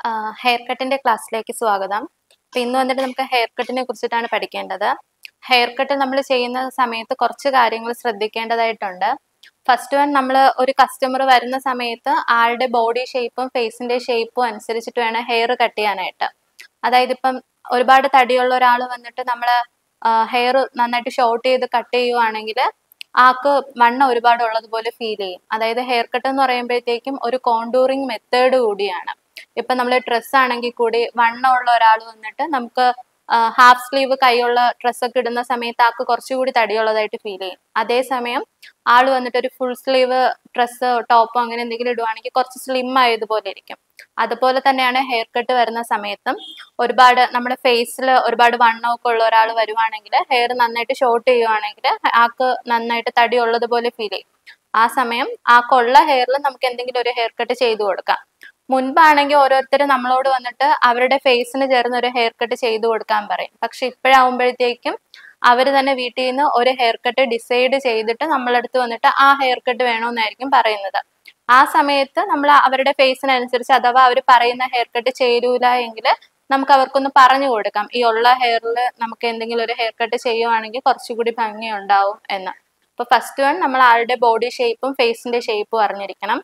Hair കട്ടിന്റെ ക്ലാസ്സിലേക്ക് സ്വാഗതം അപ്പൊ ഇന്ന് വന്നിട്ട് നമുക്ക് ഹെയർ കട്ടിനെ കുറിച്ചിട്ടാണ് പഠിക്കേണ്ടത് ഹെയർ കട്ട് നമ്മൾ ചെയ്യുന്ന സമയത്ത് കുറച്ച് കാര്യങ്ങൾ ശ്രദ്ധിക്കേണ്ടതായിട്ടുണ്ട് ഫസ്റ്റ് വൺ നമ്മൾ ഒരു കസ്റ്റമർ വരുന്ന സമയത്ത് ആളുടെ ബോഡി ഷേപ്പും ഫേസിന്റെ ഷേപ്പും അനുസരിച്ചിട്ട് വേണം ഹെയർ കട്ട് ചെയ്യാനായിട്ട് അതായത് ഇപ്പം ഒരുപാട് തടിയുള്ള ഒരാൾ വന്നിട്ട് നമ്മൾ ഹെയർ നന്നായിട്ട് ഷോർട്ട് ചെയ്ത് കട്ട് ചെയ്യുവാണെങ്കിൽ ആൾക്ക് വണ്ണം ഒരുപാട് ഉള്ളതുപോലെ ഫീൽ ചെയ്യും അതായത് ഹെയർ കട്ട് എന്ന് പറയുമ്പോഴത്തേക്കും ഒരു കോണ്ടൂറിങ് മെത്തേഡ് കൂടിയാണ് ഇപ്പൊ നമ്മൾ ഡ്രസ്സ് ആണെങ്കിൽ കൂടി വണ്ണമുള്ള ഒരാൾ വന്നിട്ട് നമുക്ക് ഹാഫ് സ്ലീവ് കൈയുള്ള ഡ്രസ്സൊക്കെ ഇടുന്ന സമയത്ത് ആൾക്ക് കുറച്ചുകൂടി തടിയുള്ളതായിട്ട് ഫീൽ ചെയ്യും അതേസമയം ആൾ വന്നിട്ട് ഒരു ഫുൾ സ്ലീവ് ഡ്രസ്സ് ടോപ്പോ അങ്ങനെ എന്തെങ്കിലും ഇടുവാണെങ്കിൽ കുറച്ച് സ്ലിം ആയതുപോലെ ഇരിക്കും അതുപോലെ തന്നെയാണ് ഹെയർ കട്ട് വരുന്ന സമയത്തും ഒരുപാട് നമ്മുടെ ഫേസിൽ ഒരുപാട് വണ്ണമൊക്കെ ഉള്ള ഒരാൾ വരുവാണെങ്കിൽ ഹെയർ നന്നായിട്ട് ഷോർട്ട് ചെയ്യുവാണെങ്കിൽ ആൾക്ക് നന്നായിട്ട് തടി ഉള്ളതുപോലെ ഫീൽ ചെയ്യും ആ സമയം ആൾക്കുള്ള ഹെയറിൽ നമുക്ക് എന്തെങ്കിലും ഒരു ഹെയർ കട്ട് ചെയ്തു കൊടുക്കാം മുൻപാണെങ്കിൽ ഓരോരുത്തർ നമ്മളോട് വന്നിട്ട് അവരുടെ ഫേസിന് ചേർന്ന് ഒരു ഹെയർ കട്ട് ചെയ്തു കൊടുക്കാൻ പറയും പക്ഷെ ഇപ്പോഴാവുമ്പോഴത്തേക്കും അവർ തന്നെ വീട്ടിൽ നിന്ന് ഒരു ഹെയർ കട്ട് ഡിസൈഡ് ചെയ്തിട്ട് നമ്മളടുത്ത് വന്നിട്ട് ആ ഹെയർ കട്ട് വേണമെന്നായിരിക്കും പറയുന്നത് ആ സമയത്ത് നമ്മൾ അവരുടെ ഫേസിനനുസരിച്ച് അഥവാ അവർ പറയുന്ന ഹെയർ കട്ട് ചേരൂല എങ്കിൽ നമുക്ക് അവർക്കൊന്ന് പറഞ്ഞു കൊടുക്കാം ഈ ഉള്ള ഹെയറിൽ നമുക്ക് എന്തെങ്കിലും ഒരു ഹെയർ കട്ട് ചെയ്യുവാണെങ്കിൽ കുറച്ചുകൂടി ഭംഗി ഉണ്ടാവും എന്ന് അപ്പൊ ഫസ്റ്റ് വൺ നമ്മൾ ആളുടെ ബോഡി ഷേപ്പും ഫേസിന്റെ ഷേപ്പും അറിഞ്ഞിരിക്കണം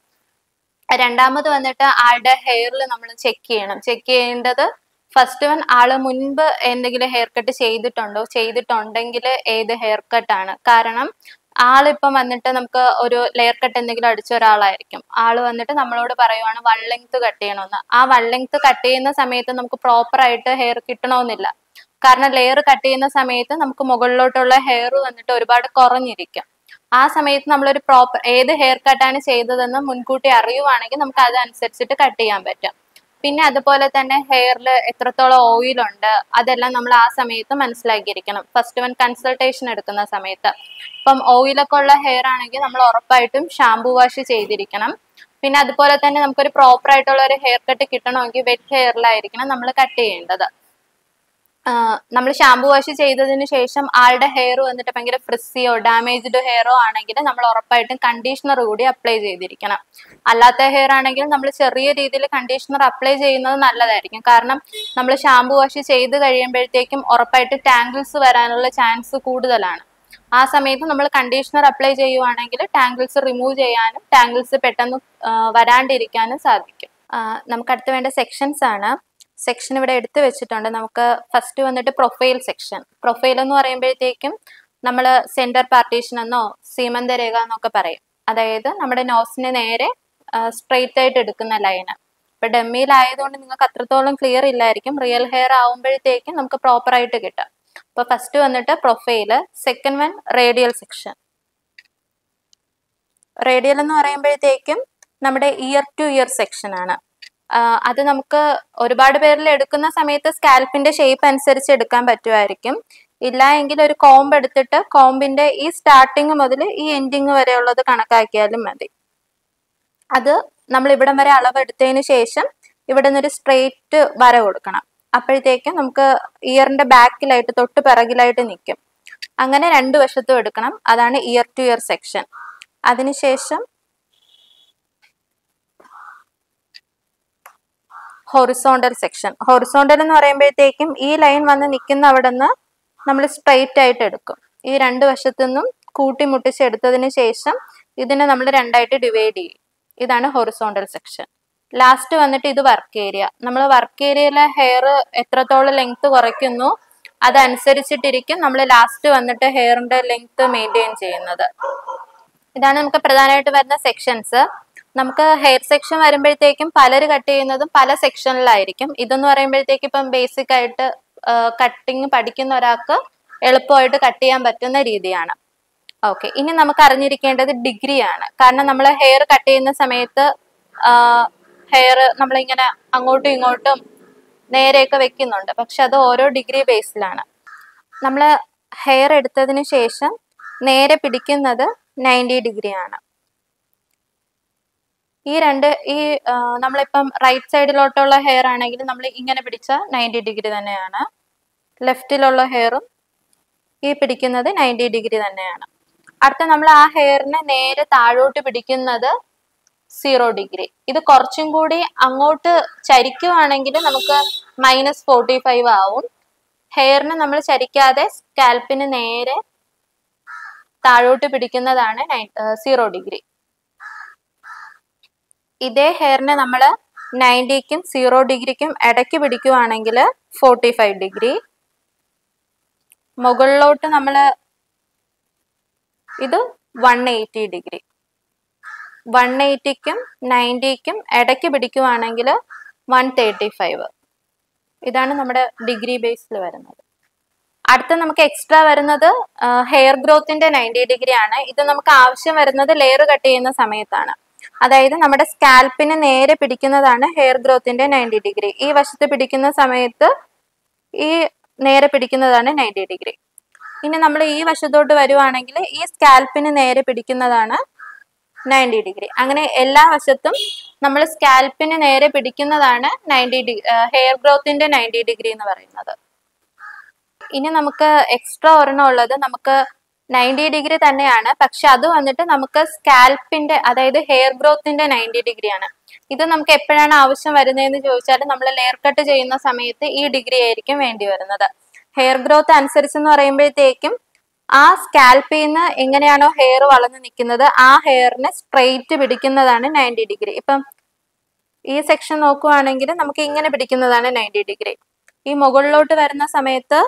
രണ്ടാമത് വന്നിട്ട് ആളുടെ ഹെയറിൽ നമ്മൾ ചെക്ക് ചെയ്യണം ചെക്ക് ചെയ്യേണ്ടത് ഫസ്റ്റ് വൺ ആള് മുൻപ് എന്തെങ്കിലും ഹെയർ കട്ട് ചെയ്തിട്ടുണ്ടോ ചെയ്തിട്ടുണ്ടെങ്കിൽ ഏത് ഹെയർ കട്ടാണ് കാരണം ആളിപ്പം വന്നിട്ട് നമുക്ക് ഒരു ലെയർ കട്ട് എന്തെങ്കിലും അടിച്ച ഒരാളായിരിക്കും ആള് വന്നിട്ട് നമ്മളോട് പറയുവാണ് വൺ ലെങ്ത് കട്ട് ചെയ്യണമെന്ന് ആ വൺ ലെങ്ത് കട്ട് ചെയ്യുന്ന സമയത്ത് നമുക്ക് പ്രോപ്പർ ആയിട്ട് ഹെയർ കിട്ടണമെന്നില്ല കാരണം ലെയർ കട്ട് ചെയ്യുന്ന സമയത്ത് നമുക്ക് മുകളിലോട്ടുള്ള ഹെയർ വന്നിട്ട് ഒരുപാട് കുറഞ്ഞിരിക്കും ആ സമയത്ത് നമ്മളൊരു പ്രോപ്പർ ഏത് ഹെയർ കട്ടാണ് ചെയ്തതെന്ന് മുൻകൂട്ടി അറിയുവാണെങ്കിൽ നമുക്ക് അതനുസരിച്ചിട്ട് കട്ട് ചെയ്യാൻ പറ്റും പിന്നെ അതുപോലെ തന്നെ ഹെയറിൽ എത്രത്തോളം ഓയിൽ ഉണ്ട് അതെല്ലാം നമ്മൾ ആ സമയത്ത് മനസ്സിലാക്കിയിരിക്കണം ഫസ്റ്റ് വൺ കൺസൾട്ടേഷൻ എടുക്കുന്ന സമയത്ത് ഇപ്പം ഓയിലൊക്കെ ഉള്ള ഹെയർ ആണെങ്കിൽ നമ്മൾ ഉറപ്പായിട്ടും ഷാംപൂ വാഷ് ചെയ്തിരിക്കണം പിന്നെ അതുപോലെ തന്നെ നമുക്കൊരു പ്രോപ്പർ ആയിട്ടുള്ള ഒരു ഹെയർ കട്ട് കിട്ടണമെങ്കിൽ വെറ്റ് ഹെയറിലായിരിക്കണം നമ്മൾ കട്ട് ചെയ്യേണ്ടത് നമ്മൾ ഷാംപൂ വാഷ് ചെയ്തതിന് ശേഷം ആളുടെ ഹെയർ വന്നിട്ട് ഭയങ്കര ഫ്രിസിയോ ഡാമേജ്ഡ് ഹെയറോ ആണെങ്കിൽ നമ്മൾ ഉറപ്പായിട്ടും കണ്ടീഷണർ കൂടി അപ്ലൈ ചെയ്തിരിക്കണം അല്ലാത്ത ഹെയർ ആണെങ്കിൽ നമ്മൾ ചെറിയ രീതിയിൽ കണ്ടീഷണർ അപ്ലൈ ചെയ്യുന്നത് നല്ലതായിരിക്കും കാരണം നമ്മൾ ഷാംപൂ വാഷ് ചെയ്ത് കഴിയുമ്പോഴത്തേക്കും ഉറപ്പായിട്ട് ടാങ്കിൾസ് വരാനുള്ള ചാൻസ് കൂടുതലാണ് ആ സമയത്ത് നമ്മൾ കണ്ടീഷണർ അപ്ലൈ ചെയ്യുവാണെങ്കിൽ ടാങ്കിൾസ് റിമൂവ് ചെയ്യാനും ടാങ്കിൾസ് പെട്ടെന്ന് വരാണ്ടിരിക്കാനും സാധിക്കും നമുക്ക് അടുത്ത് വേണ്ട സെക്ഷൻസ് ആണ് സെക്ഷൻ ഇവിടെ എടുത്തു വെച്ചിട്ടുണ്ട് നമുക്ക് ഫസ്റ്റ് വന്നിട്ട് പ്രൊഫൈൽ സെക്ഷൻ പ്രൊഫൈൽ എന്ന് പറയുമ്പോഴത്തേക്കും നമ്മൾ സെന്റർ പാർട്ടീഷൻ എന്നോ സീമന്തരേഖ എന്നൊക്കെ പറയും അതായത് നമ്മുടെ നോസിന് നേരെ സ്ട്രെയിറ്റ് ആയിട്ട് എടുക്കുന്ന ലൈന് ഇപ്പൊ ഡെമ്മിയിലായതുകൊണ്ട് നിങ്ങൾക്ക് അത്രത്തോളം ക്ലിയർ ഇല്ലായിരിക്കും റിയൽ ഹെയർ ആവുമ്പോഴത്തേക്കും നമുക്ക് പ്രോപ്പർ ആയിട്ട് കിട്ടും അപ്പൊ ഫസ്റ്റ് വന്നിട്ട് profile second one radial section radial എന്ന് പറയുമ്പോഴത്തേക്കും നമ്മുടെ ഇയർ ടു ഇയർ സെക്ഷൻ ആണ് അത് നമുക്ക് ഒരുപാട് പേരിൽ എടുക്കുന്ന സമയത്ത് സ്കാൽപ്പിന്റെ ഷേപ്പ് അനുസരിച്ച് എടുക്കാൻ പറ്റുമായിരിക്കും ഇല്ല എങ്കിൽ ഒരു കോംബ് എടുത്തിട്ട് കോമ്പിന്റെ ഈ സ്റ്റാർട്ടിങ് മുതൽ ഈ എൻഡിങ് വരെയുള്ളത് കണക്കാക്കിയാലും മതി അത് നമ്മൾ ഇവിടം വരെ അളവ് എടുത്തതിന് ശേഷം ഇവിടെ നിന്നൊരു സ്ട്രെയിറ്റ് വര കൊടുക്കണം അപ്പോഴത്തേക്കും നമുക്ക് ഇയറിന്റെ ബാക്കിലായിട്ട് തൊട്ട് പിറകിലായിട്ട് നിൽക്കും അങ്ങനെ രണ്ട് വശത്തും എടുക്കണം അതാണ് ഇയർ ടു ഇയർ സെക്ഷൻ അതിനുശേഷം ഹൊറിസോണ്ടൽ സെക്ഷൻ ഹൊറിസോണ്ടൽ എന്ന് പറയുമ്പോഴത്തേക്കും ഈ ലൈൻ വന്ന് നിൽക്കുന്ന അവിടെ നിന്ന് നമ്മൾ സ്ട്രെയിറ്റ് ആയിട്ട് എടുക്കും ഈ രണ്ട് വശത്തു നിന്നും കൂട്ടിമുട്ടിച്ച് എടുത്തതിന് ശേഷം ഇതിനെ നമ്മൾ രണ്ടായിട്ട് ഡിവൈഡ് ചെയ്യും ഇതാണ് ഹൊറിസോണ്ടൽ സെക്ഷൻ ലാസ്റ്റ് വന്നിട്ട് ഇത് വർക്ക് ഏരിയ നമ്മൾ വർക്ക് ഏരിയയിലെ ഹെയർ എത്രത്തോളം ലെങ്ത് കുറയ്ക്കുന്നു അതനുസരിച്ചിട്ടിരിക്കും നമ്മൾ ലാസ്റ്റ് വന്നിട്ട് ഹെയറിന്റെ ലെങ്ത് മെയിൻറ്റെയിൻ ചെയ്യുന്നത് ഇതാണ് നമുക്ക് പ്രധാനമായിട്ട് വരുന്ന സെക്ഷൻസ് നമുക്ക് ഹെയർ സെക്ഷൻ വരുമ്പോഴത്തേക്കും പലര് കട്ട് ചെയ്യുന്നതും പല സെക്ഷനിലായിരിക്കും ഇതെന്ന് പറയുമ്പോഴത്തേക്കും ഇപ്പം ബേസിക് ആയിട്ട് കട്ടിങ് പഠിക്കുന്ന ഒരാൾക്ക് എളുപ്പമായിട്ട് കട്ട് ചെയ്യാൻ പറ്റുന്ന രീതിയാണ് ഓക്കെ ഇനി നമുക്ക് അറിഞ്ഞിരിക്കേണ്ടത് ഡിഗ്രി ആണ് കാരണം നമ്മൾ ഹെയർ കട്ട് ചെയ്യുന്ന സമയത്ത് ഹെയർ നമ്മളിങ്ങനെ അങ്ങോട്ടും ഇങ്ങോട്ടും നേരെയൊക്കെ വെക്കുന്നുണ്ട് പക്ഷെ അത് ഓരോ ഡിഗ്രി ബേസിലാണ് നമ്മൾ ഹെയർ എടുത്തതിന് ശേഷം നേരെ പിടിക്കുന്നത് നയൻറ്റി ഡിഗ്രി ആണ് ഈ രണ്ട് ഈ നമ്മളിപ്പം റൈറ്റ് സൈഡിലോട്ടുള്ള ഹെയർ ആണെങ്കിൽ നമ്മൾ ഇങ്ങനെ പിടിച്ച നയൻറ്റി ഡിഗ്രി തന്നെയാണ് ലെഫ്റ്റിലുള്ള ഹെയറും ഈ പിടിക്കുന്നത് നയൻറ്റി ഡിഗ്രി തന്നെയാണ് അടുത്ത നമ്മൾ ആ ഹെയറിനെ നേരെ താഴോട്ട് പിടിക്കുന്നത് സീറോ ഡിഗ്രി ഇത് കുറച്ചും കൂടി അങ്ങോട്ട് ചരിക്കുവാണെങ്കിൽ നമുക്ക് മൈനസ് ഫോർട്ടി ഫൈവ് ആവും ഹെയറിന് നമ്മൾ ചരിക്കാതെ സ്കാൽപ്പിന് നേരെ താഴോട്ട് പിടിക്കുന്നതാണ് സീറോ ഡിഗ്രി ഇതേ ഹെയറിനെ നമ്മൾ നയൻറ്റിക്കും സീറോ ഡിഗ്രിക്കും ഇടയ്ക്ക് പിടിക്കുവാണെങ്കിൽ ഫോർട്ടി ഫൈവ് ഡിഗ്രി മുകളിലോട്ട് നമ്മൾ ഇത് വൺ എയ്റ്റി ഡിഗ്രി വൺ എയ്റ്റിക്കും നയൻറ്റിക്കും ഇടയ്ക്ക് പിടിക്കുവാണെങ്കിൽ വൺ തേർട്ടി ഫൈവ് ഇതാണ് നമ്മുടെ ഡിഗ്രി ബേസിൽ വരുന്നത് അടുത്ത നമുക്ക് എക്സ്ട്രാ വരുന്നത് ഹെയർ ഗ്രോത്തിന്റെ നയൻറ്റി ഡിഗ്രി ആണ് ഇത് നമുക്ക് ആവശ്യം വരുന്നത് ലെയർ കട്ട് ചെയ്യുന്ന സമയത്താണ് അതായത് നമ്മുടെ സ്കാൽപ്പിന് നേരെ പിടിക്കുന്നതാണ് ഹെയർ ഗ്രോത്തിന്റെ നയൻറ്റി ഡിഗ്രി ഈ വശത്ത് പിടിക്കുന്ന സമയത്ത് ഈ നേരെ പിടിക്കുന്നതാണ് നയൻറ്റി ഡിഗ്രി ഇനി നമ്മൾ ഈ വശത്തോട്ട് വരുവാണെങ്കിൽ ഈ സ്കാൽപ്പിന് നേരെ പിടിക്കുന്നതാണ് നയൻറ്റി ഡിഗ്രി അങ്ങനെ എല്ലാ വശത്തും നമ്മൾ സ്കാൽപ്പിന് നേരെ പിടിക്കുന്നതാണ് നയൻറ്റി ഡിഗ്രി ഹെയർ ഗ്രോത്തിന്റെ നയൻറ്റി ഡിഗ്രി എന്ന് പറയുന്നത് ഇനി നമുക്ക് എക്സ്ട്രാ ഒരെണ്ണം ഉള്ളത് നമുക്ക് നയൻറ്റി ഡിഗ്രി തന്നെയാണ് പക്ഷെ അത് വന്നിട്ട് നമുക്ക് സ്കാൽപ്പിന്റെ അതായത് ഹെയർ ഗ്രോത്തിന്റെ നയൻറ്റി ഡിഗ്രി ആണ് ഇത് നമുക്ക് എപ്പോഴാണ് ആവശ്യം വരുന്നതെന്ന് ചോദിച്ചാൽ നമ്മൾ ലെയർ കട്ട് ചെയ്യുന്ന സമയത്ത് ഈ ഡിഗ്രി ആയിരിക്കും വേണ്ടി വരുന്നത് ഹെയർ ഗ്രോത്ത് അനുസരിച്ച് എന്ന് പറയുമ്പോഴത്തേക്കും ആ സ്കാൽപ്പിൽ നിന്ന് എങ്ങനെയാണോ ഹെയർ വളർന്നു നിൽക്കുന്നത് ആ ഹെയറിനെ സ്ട്രെയിറ്റ് പിടിക്കുന്നതാണ് നയൻറ്റി ഡിഗ്രി ഇപ്പം ഈ സെക്ഷൻ നോക്കുവാണെങ്കിൽ നമുക്ക് ഇങ്ങനെ പിടിക്കുന്നതാണ് നയൻറ്റി ഡിഗ്രി ഈ മുകളിലോട്ട് വരുന്ന സമയത്ത്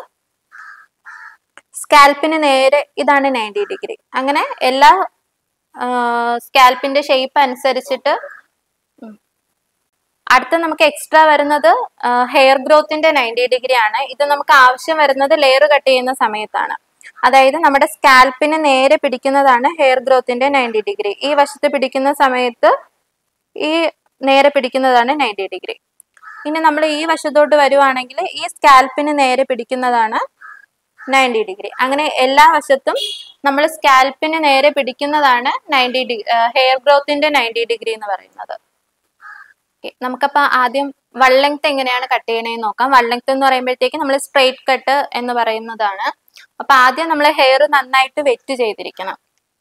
സ്കാൽപ്പിന് നേരെ ഇതാണ് നയൻറ്റി ഡിഗ്രി അങ്ങനെ എല്ലാ സ്കാൽപ്പിന്റെ ഷേപ്പ് അനുസരിച്ചിട്ട് ഉം. അടുത്ത നമുക്ക് എക്സ്ട്രാ വരുന്നത് ഹെയർ ഗ്രോത്തിന്റെ നയൻറ്റി ഡിഗ്രി ആണ് ഇത് നമുക്ക് ആവശ്യം വരുന്നത് ലെയർ കട്ട് ചെയ്യുന്ന സമയത്താണ് അതായത് നമ്മുടെ സ്കാൽപ്പിന് നേരെ പിടിക്കുന്നതാണ് ഹെയർ ഗ്രോത്തിന്റെ നയൻറ്റി ഡിഗ്രി ഈ വശത്ത് പിടിക്കുന്ന സമയത്ത് ഈ നേരെ പിടിക്കുന്നതാണ് നയൻറ്റി ഡിഗ്രി ഇനി നമ്മൾ ഈ വശത്തോട്ട് വരുവാണെങ്കിൽ ഈ സ്കാൽപ്പിന് നേരെ പിടിക്കുന്നതാണ് നയൻറ്റി ഡിഗ്രി അങ്ങനെ എല്ലാ വശത്തും നമ്മൾ സ്കാൽപ്പിന് നേരെ പിടിക്കുന്നതാണ് നയൻറ്റി ഡിഗ്രി ഹെയർ ഗ്രോത്തിന്റെ നയൻറ്റി ഡിഗ്രി എന്ന് പറയുന്നത് Okay, നമുക്കപ്പോ ആദ്യം വൺ ലെങ്ത് എങ്ങനെയാണ് കട്ട് ചെയ്യണേന്ന് നോക്കാം വൺ ലെങ്ത് എന്ന് പറയുമ്പോഴത്തേക്ക് നമ്മൾ സ്ട്രെയിറ്റ് കട്ട് എന്ന് പറയുന്നതാണ് അപ്പൊ ആദ്യം നമ്മൾ ഹെയർ നന്നായിട്ട് വെറ്റ് ചെയ്തിരിക്കണം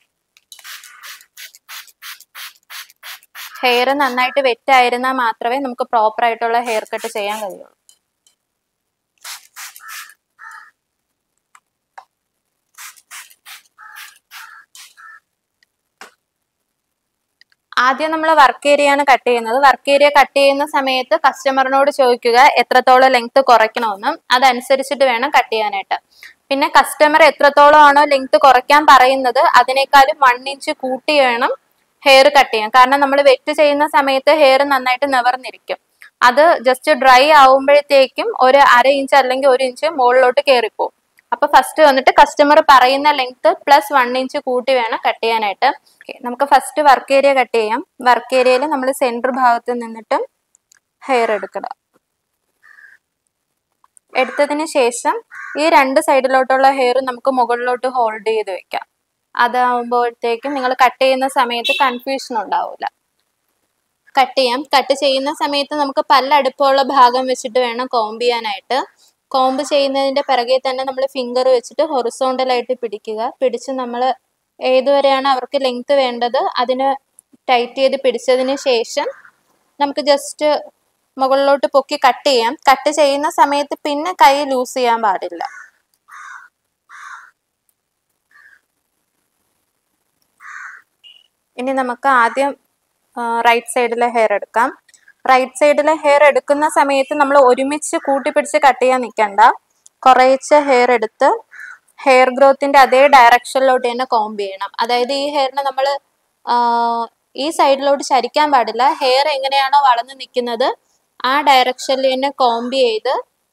ഹെയർ നന്നായിട്ട് വെറ്റ് ആയിരുന്നാൽ മാത്രമേ നമുക്ക് പ്രോപ്പർ ആയിട്ടുള്ള ഹെയർ കട്ട് ചെയ്യാൻ കഴിയുള്ളൂ ആദ്യം നമ്മൾ വർക്ക് ഏരിയ ആണ് കട്ട് ചെയ്യുന്നത് വർക്ക് ഏരിയ കട്ട് ചെയ്യുന്ന സമയത്ത് കസ്റ്റമറിനോട് ചോദിക്കുക എത്രത്തോളം ലെങ്ത് കുറയ്ക്കണമെന്നും അതനുസരിച്ചിട്ട് വേണം കട്ട് ചെയ്യാനായിട്ട് പിന്നെ കസ്റ്റമർ എത്രത്തോളം ആണോ ലെങ്ത് കുറയ്ക്കാൻ പറയുന്നത് അതിനേക്കാളും വൺ ഇഞ്ച് കൂട്ടി വേണം ഹെയർ കട്ട് ചെയ്യാൻ കാരണം നമ്മൾ വെറ്റ് ചെയ്യുന്ന സമയത്ത് ഹെയർ നന്നായിട്ട് നിവർന്നിരിക്കും അത് ജസ്റ്റ് ഡ്രൈ ആവുമ്പോഴത്തേക്കും ഒരു അര ഇഞ്ച് അല്ലെങ്കിൽ ഒരു ഇഞ്ച് മുകളിലോട്ട് കയറിപ്പോവും അപ്പൊ ഫസ്റ്റ് വന്നിട്ട് കസ്റ്റമർ പറയുന്ന ലെങ്ത് പ്ലസ് വൺ ഇഞ്ച് കൂട്ടി വേണം കട്ട് ചെയ്യാനായിട്ട് Okay, നമുക്ക് ഫസ്റ്റ് വർക്ക് ഏരിയ കട്ട് ചെയ്യാം വർക്ക് ഏരിയയിൽ നമ്മൾ സെന്റർ ഭാഗത്ത് നിന്നിട്ട് ഹെയർ എടുക്കണം എടുത്തതിന് ശേഷം ഈ രണ്ട് സൈഡിലോട്ടുള്ള ഹെയർ നമുക്ക് മുകളിലോട്ട് ഹോൾഡ് ചെയ്ത് വെക്കാം അതാവുമ്പോഴത്തേക്കും നിങ്ങൾ കട്ട് ചെയ്യുന്ന സമയത്ത് കൺഫ്യൂഷൻ ഉണ്ടാവില്ല കട്ട് ചെയ്യാം കട്ട് ചെയ്യുന്ന സമയത്ത് നമുക്ക് പല്ലടുപ്പമുള്ള ഭാഗം വെച്ചിട്ട് വേണം കോംബ് ചെയ്യാനായിട്ട് കോംബ് ചെയ്യുന്നതിന്റെ പിറകെ തന്നെ നമ്മൾ ഫിംഗർ വെച്ചിട്ട് ഹൊറിസോണ്ടൽ ആയിട്ട് പിടിക്കുക പിടിച്ച് നമ്മൾ ഏതുവരെയാണ് അവർക്ക് ലെങ്ത് വേണ്ടത് അതിന് ടൈറ്റ് ചെയ്ത് പിടിച്ചതിന് ശേഷം നമുക്ക് ജസ്റ്റ് മുകളിലോട്ട് പൊക്കി കട്ട് ചെയ്യാം കട്ട് ചെയ്യുന്ന സമയത്ത് പിന്നെ കൈ ലൂസ് ചെയ്യാൻ പാടില്ല ഇനി നമുക്ക് ആദ്യം റൈറ്റ് സൈഡിലെ ഹെയർ എടുക്കാം റൈറ്റ് സൈഡിലെ ഹെയർ എടുക്കുന്ന സമയത്ത് നമ്മൾ ഒരുമിച്ച് കൂട്ടിപ്പിടിച്ച് കട്ട് ചെയ്യാൻ നിൽക്കണ്ട കുറേശ്ശെ ഹെയർ എടുത്ത് ഹെയർ ഗ്രോത്തിന്റെ അതേ ഡയറക്ഷനിലോട്ട് തന്നെ കോംബ് ചെയ്യണം അതായത് ഈ ഹെയറിനെ നമ്മൾ ഈ സൈഡിലോട്ട് ചരിക്കാൻ പാടില്ല ഹെയർ എങ്ങനെയാണോ വളർന്നു നിൽക്കുന്നത് ആ ഡയറക്ഷനിൽ തന്നെ കോംബ് ചെയ്ത്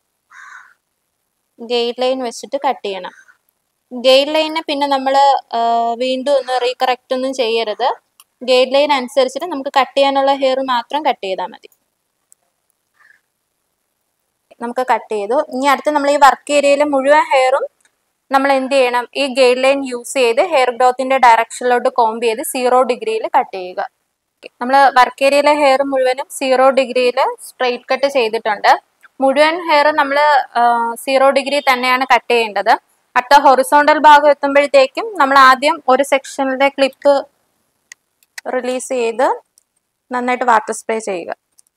ഗെയ്ഡ് ലൈൻ വെച്ചിട്ട് കട്ട് ചെയ്യണം ഗെയ്ഡ് ലൈനെ പിന്നെ നമ്മൾ വീണ്ടും ഒന്ന് റീകറക്റ്റ് ഒന്നും ചെയ്യരുത് ഗൈഡ് ലൈൻ അനുസരിച്ചിട്ട് നമുക്ക് കട്ട് ചെയ്യാനുള്ള ഹെയർ മാത്രം കട്ട് ചെയ്താൽ മതി നമുക്ക് കട്ട് ചെയ്തു ഇനി അടുത്ത് നമ്മൾ ഈ വർക്ക് ഏരിയയിലെ മുഴുവൻ ഹെയറും നമ്മൾ എന്ത് ചെയ്യണം ഈ ഗൈഡ് ലൈൻ യൂസ് ചെയ്ത് ഹെയർ ഗ്രോത്തിന്റെ ഡയറക്ഷനിലോട്ട് കോംബ് ചെയ്ത് സീറോ ഡിഗ്രിയിൽ കട്ട് ചെയ്യുക നമ്മൾ വർക്ക് ഏരിയയിലെ ഹെയർ മുഴുവനും സീറോ ഡിഗ്രിയിൽ സ്ട്രെയിറ്റ് കട്ട് ചെയ്തിട്ടുണ്ട് മുഴുവൻ ഹെയർ നമ്മൾ സീറോ ഡിഗ്രി തന്നെയാണ് കട്ട് ചെയ്യേണ്ടത് അടുത്ത ഹൊറിസോണ്ടൽ ഭാഗം എത്തുമ്പോഴത്തേക്കും നമ്മൾ ആദ്യം ഒരു സെക്ഷനിലെ ക്ലിപ്പ് റിലീസ് ചെയ്ത് നന്നായിട്ട് വാട്ടർ സ്പ്രേ ചെയ്യുക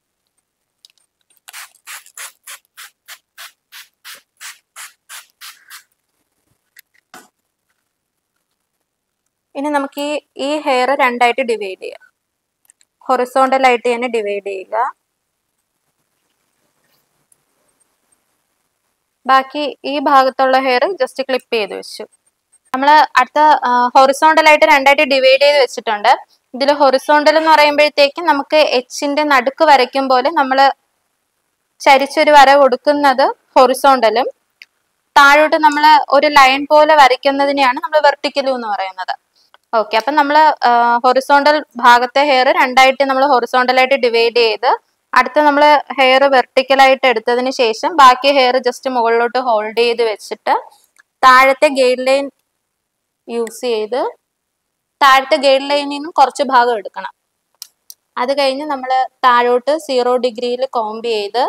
ഇനി നമുക്ക് ഈ ഈ ഹെയർ രണ്ടായിട്ട് ഡിവൈഡ് ചെയ്യാം ഹൊറിസോണ്ടൽ ആയിട്ട് തന്നെ ഡിവൈഡ് ചെയ്യുക ബാക്കി ഈ ഭാഗത്തുള്ള ഹെയർ ജസ്റ്റ് ക്ലിപ്പ് ചെയ്ത് വെച്ചു നമ്മൾ അടുത്ത ഹൊറിസോണ്ടൽ ആയിട്ട് രണ്ടായിട്ട് ഡിവൈഡ് ചെയ്ത് വെച്ചിട്ടുണ്ട് ഇതിൽ ഹൊറിസോണ്ടൽ എന്ന് പറയുമ്പോഴത്തേക്കും നമുക്ക് എച്ചിന്റെ നടുക്ക് വരയ്ക്കും പോലെ നമ്മൾ ചരിച്ചൊരു വര കൊടുക്കുന്നത് ഹൊറിസോണ്ടലും താഴോട്ട് നമ്മൾ ഒരു ലൈൻ പോലെ വരയ്ക്കുന്നതിനെയാണ് നമ്മൾ വെർട്ടിക്കലും എന്ന് പറയുന്നത് ഓക്കെ അപ്പം നമ്മൾ ഹൊറിസോണ്ടൽ ഭാഗത്തെ ഹെയർ രണ്ടായിട്ട് നമ്മൾ ഹൊറിസോണ്ടലായിട്ട് ഡിവൈഡ് ചെയ്ത് അടുത്ത നമ്മൾ ഹെയർ വെർട്ടിക്കലായിട്ട് എടുത്തതിന് ശേഷം ബാക്കി ഹെയർ ജസ്റ്റ് മുകളിലോട്ട് ഹോൾഡ് ചെയ്ത് വെച്ചിട്ട് താഴത്തെ ഗൈഡ് ലൈൻ യൂസ് ചെയ്ത് താഴത്തെ ഗൈഡ് ലൈനിൽ നിന്നും കുറച്ച് ഭാഗം എടുക്കണം അത് കഴിഞ്ഞ് നമ്മൾ താഴോട്ട് സീറോ ഡിഗ്രിയിൽ കോംബ് ചെയ്ത്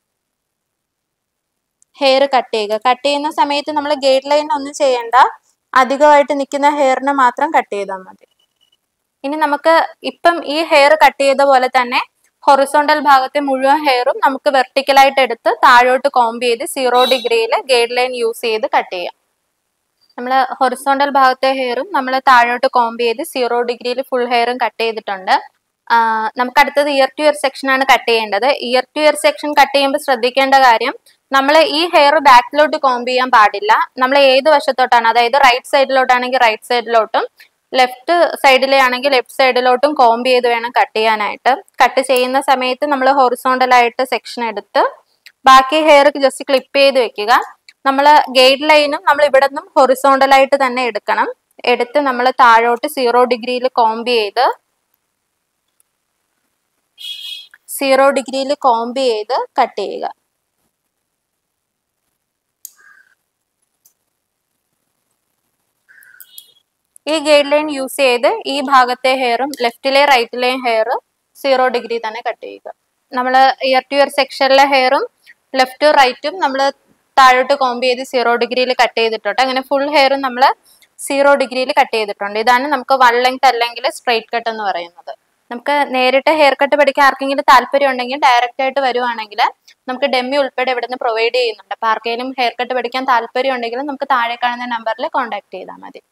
ഹെയർ കട്ട് ചെയ്യുക കട്ട് ചെയ്യുന്ന സമയത്ത് നമ്മൾ ഗൈഡ് ലൈൻ ഒന്നും ചെയ്യണ്ട അധികമായിട്ട് നിൽക്കുന്ന ഹെയറിനെ മാത്രം കട്ട് ചെയ്താൽ മതി ഇനി നമുക്ക് ഇപ്പം ഈ ഹെയർ കട്ട് ചെയ്ത പോലെ തന്നെ ഹൊറിസോണ്ടൽ ഭാഗത്തെ മുഴുവൻ ഹെയറും നമുക്ക് വെർട്ടിക്കലായിട്ട് എടുത്ത് താഴോട്ട് കോംബ് ചെയ്ത് സീറോ ഡിഗ്രിയിൽ ഗൈഡ് ലൈൻ യൂസ് ചെയ്ത് കട്ട് ചെയ്യാം നമ്മൾ ഹൊറിസോണ്ടൽ ഭാഗത്തെ ഹെയറും നമ്മൾ താഴോട്ട് കോംബ് ചെയ്ത് സീറോ ഡിഗ്രിയിൽ ഫുൾ ഹെയറും കട്ട് ചെയ്തിട്ടുണ്ട് നമുക്ക് അടുത്തത് ഇയർ ടു ഇയർ സെക്ഷൻ ആണ് കട്ട് ചെയ്യേണ്ടത് ear to ear section cut ചെയ്യുമ്പോൾ ശ്രദ്ധിക്കേണ്ട കാര്യം നമ്മൾ ഈ ഹെയർ ബാക്കിലോട്ട് കോംബ് ചെയ്യാൻ പാടില്ല നമ്മൾ ഏത് വശത്തോട്ടാണ് അതായത് റൈറ്റ് സൈഡിലോട്ടാണെങ്കിൽ റൈറ്റ് സൈഡിലോട്ടും ലെഫ്റ്റ് സൈഡിലെ ആണെങ്കിൽ ലെഫ്റ്റ് സൈഡിലോട്ടും കോംബ് ചെയ്ത് വേണം കട്ട് ചെയ്യാനായിട്ട് കട്ട് ചെയ്യുന്ന സമയത്ത് നമ്മൾ ഹൊറിസോണ്ടലായിട്ട് സെക്ഷൻ എടുത്ത് ബാക്കി ഹെയർ ജസ്റ്റ് ക്ലിപ്പ് ചെയ്ത് വെക്കുക നമ്മൾ ഗൈഡ് ലൈനും നമ്മൾ ഇവിടെ നിന്നും ഹൊറിസോണ്ടലായിട്ട് തന്നെ എടുക്കണം എടുത്ത് നമ്മൾ താഴോട്ട് സീറോ ഡിഗ്രിയിൽ കോംബ് ചെയ്ത് സീറോ ഡിഗ്രിയിൽ കോംബ് ചെയ്ത് കട്ട് ചെയ്യുക ഈ ഗൈഡ് ലൈൻ യൂസ് ചെയ്ത് ഈ ഭാഗത്തെ ഹെയറും ലെഫ്റ്റിലെ റൈറ്റിലെയും ഹെയർ സീറോ ഡിഗ്രി തന്നെ കട്ട് ചെയ്യുക നമ്മൾ ഇയർ ടു ഇയർ സെക്ഷനിലെ ഹെയറും ലെഫ്റ്റ് റൈറ്റും നമ്മൾ താഴോട്ട് കോംബ് ചെയ്ത് സീറോ ഡിഗ്രിയിൽ കട്ട് ചെയ്തിട്ടുണ്ട് അങ്ങനെ ഫുൾ ഹെയറും നമ്മൾ സീറോ ഡിഗ്രിയിൽ കട്ട് ചെയ്തിട്ടുണ്ട് ഇതാണ് നമുക്ക് വൺ ലെങ്ത് അല്ലെങ്കിൽ സ്ട്രൈറ്റ് കട്ട് എന്ന് പറയുന്നത് നമുക്ക് നേരിട്ട് ഹെയർ കട്ട് പഠിക്കാൻ ആർക്കെങ്കിലും താല്പര്യം ഉണ്ടെങ്കിൽ ഡയറക്റ്റ് ആയിട്ട് വരുവാണെങ്കിൽ നമുക്ക് ഡെമ്മി ഉൾപ്പെടെ ഇവിടെ നിന്ന് പ്രൊവൈഡ് ചെയ്യുന്നുണ്ട് അപ്പോൾ ആർക്കെങ്കിലും ഹെയർ കട്ട് പഠിക്കാൻ താല്പര്യം ഉണ്ടെങ്കിൽ നമുക്ക് താഴെ കാണുന്ന നമ്പറിൽ കോൺടാക്ട് ചെയ്താൽ മതി